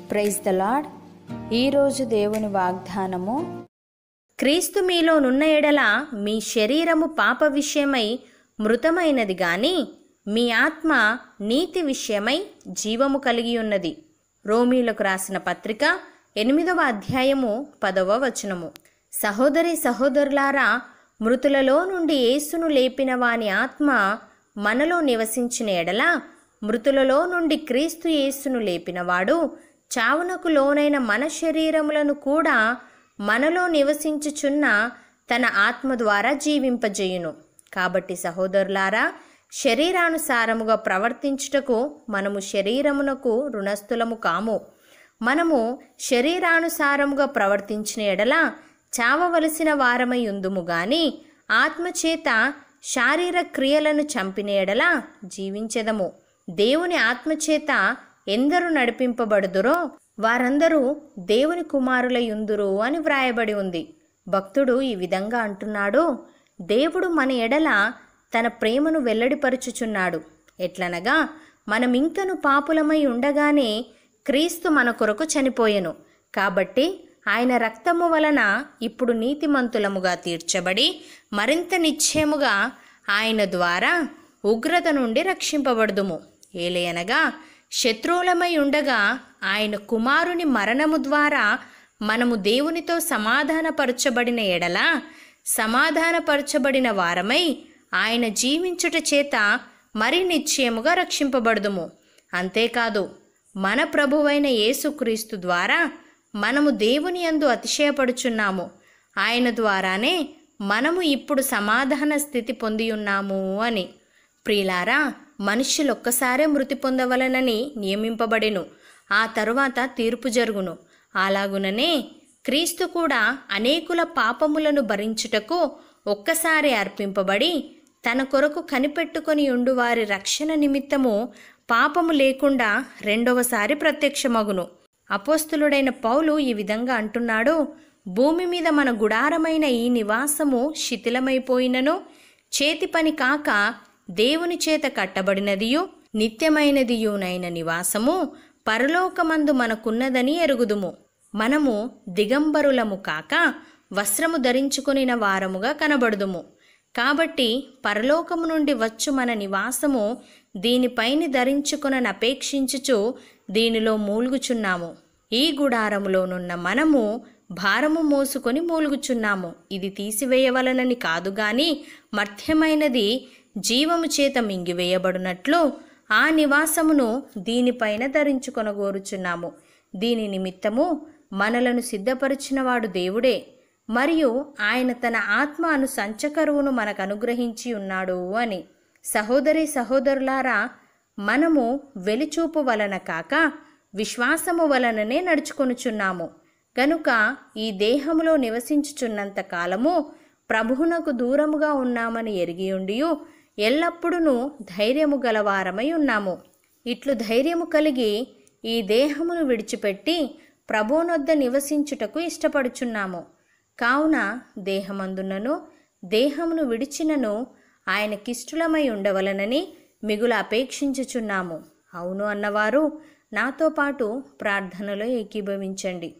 praise the lord ఈరోజు దేవుని వాగ్దానము క్రీస్తు మీలోనున్న ఎడల మీ శరీరము పాప విషయమై మృతమైనది గాని మీ ఆత్మ నీతి విషయమై జీవము కలిగి ఉన్నది రోమీలకు రాసిన పత్రిక ఎనిమిదవ అధ్యాయము పదవ వచనము సహోదరి సహోదరులారా మృతులలో నుండి యేసును లేపిన వాని ఆత్మ మనలో నివసించిన ఎడల మృతులలో నుండి క్రీస్తు యేసును లేపినవాడు చావునకు లోనైన మన శరీరములను కూడా మనలో నివసించుచున్న తన ఆత్మ ద్వారా జీవింపజేయును కాబట్టి సహోదరులారా శరీరానుసారముగా ప్రవర్తించుటకు మనము శరీరమునకు రుణస్థులము కాము మనము శరీరానుసారముగా ప్రవర్తించిన ఎడల చావవలసిన వారమై ఉందుము గాని ఆత్మచేత శారీర క్రియలను చంపిన ఎడల జీవించెదము దేవుని ఆత్మచేత ఎందరు నడిపింపబడుదురో వారందరూ దేవుని కుమారులయుందురు అని వ్రాయబడి ఉంది భక్తుడు ఈ విధంగా అంటున్నాడు దేవుడు మన ఎడల తన ప్రేమను వెల్లడిపరుచుచున్నాడు ఎట్లనగా మనమింకను పాపులమై ఉండగానే క్రీస్తు మన కొరకు చనిపోయెను కాబట్టి ఆయన రక్తము వలన ఇప్పుడు నీతిమంతులముగా తీర్చబడి మరింత నిశ్చయముగా ఆయన ద్వారా ఉగ్రత నుండి రక్షింపబడుదుము ఏలయనగా శత్రువులమై ఉండగా ఆయన కుమారుని మరణము ద్వారా మనము దేవునితో సమాధానపరచబడిన ఎడల సమాధానపరచబడిన వారమై ఆయన జీవించుట చేత మరి నిశ్చయముగా రక్షింపబడుదుము అంతేకాదు మన ప్రభువైన యేసుక్రీస్తు ద్వారా మనము దేవుని యందు అతిశయపడుచున్నాము ఆయన ద్వారానే మనము ఇప్పుడు సమాధాన స్థితి పొంది ఉన్నాము అని ప్రియులారా మనుష్యులు ఒక్కసారే మృతి పొందవలనని నియమింపబడెను ఆ తరువాత తీర్పు జరుగును అలాగుననే క్రీస్తు కూడా అనేకుల పాపములను భరించుటకు ఒక్కసారి అర్పింపబడి తన కొరకు కనిపెట్టుకొని ఉండు వారి రక్షణ నిమిత్తము పాపము లేకుండా రెండవసారి ప్రత్యక్షమగును అపోస్తులుడైన పౌలు ఈ విధంగా అంటున్నాడు భూమి మీద మన గుడారమైన ఈ నివాసము శిథిలమైపోయినను చేతి పని కాక దేవుని చేత కట్టబడినదియు నిత్యమైనదియునైన నివాసము పరలోకమందు మనకున్నదని ఎరుగుదుము మనము దిగంబరులము కాక వస్త్రము ధరించుకొనిన వారముగా కనబడుదుము కాబట్టి పరలోకము నుండి వచ్చు మన నివాసము దీనిపైని ధరించుకొనని అపేక్షించుచు దీనిలో మూలుగుచున్నాము ఈ గుడారములోనున్న మనము భారము మోసుకొని మూలుగుచున్నాము ఇది తీసివేయవలనని కాదు గాని మర్త్యమైనది జీవము చేత మింగివేయబడినట్లు ఆ నివాసమును దీనిపైన ధరించుకొనగోరుచున్నాము దీని నిమిత్తము మనలను సిద్ధపరిచినవాడు దేవుడే మరియు ఆయన తన ఆత్మ అను సంచకరువును మనకు అనుగ్రహించి ఉన్నాడు అని సహోదరి సహోదరులారా మనము వెలిచూపు వలన కాక విశ్వాసము వలననే నడుచుకొనుచున్నాము గనుక ఈ దేహములో నివసించుచున్నంత కాలము ప్రభువునకు దూరముగా ఉన్నామని ఎరిగియుండియు ఎల్లప్పుడూ ధైర్యము గలవారమై ఉన్నాము ఇట్లు ధైర్యము కలిగి ఈ దేహమును విడిచిపెట్టి ప్రభువునొద్ద నివసించుటకు ఇష్టపడుచున్నాము కావున దేహమందునను దేహమును విడిచినను ఆయనకిష్టులమై ఉండవలనని మిగులు అపేక్షించుచున్నాము అవును అన్నవారు నాతో పాటు ప్రార్థనలో ఏకీభవించండి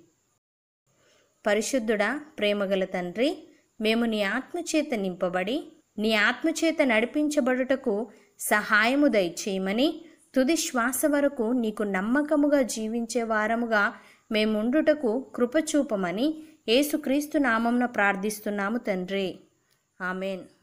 పరిశుద్ధుడా ప్రేమగల తండ్రి మేము నీ ఆత్మచేత నింపబడి నీ ఆత్మచేత నడిపించబడుటకు సహాయము దయచేయమని తుది శ్వాస వరకు నీకు నమ్మకముగా జీవించే వారముగా మేముండుటకు కృపచూపమని యేసుక్రీస్తు నామంన ప్రార్థిస్తున్నాము తండ్రి ఆమెన్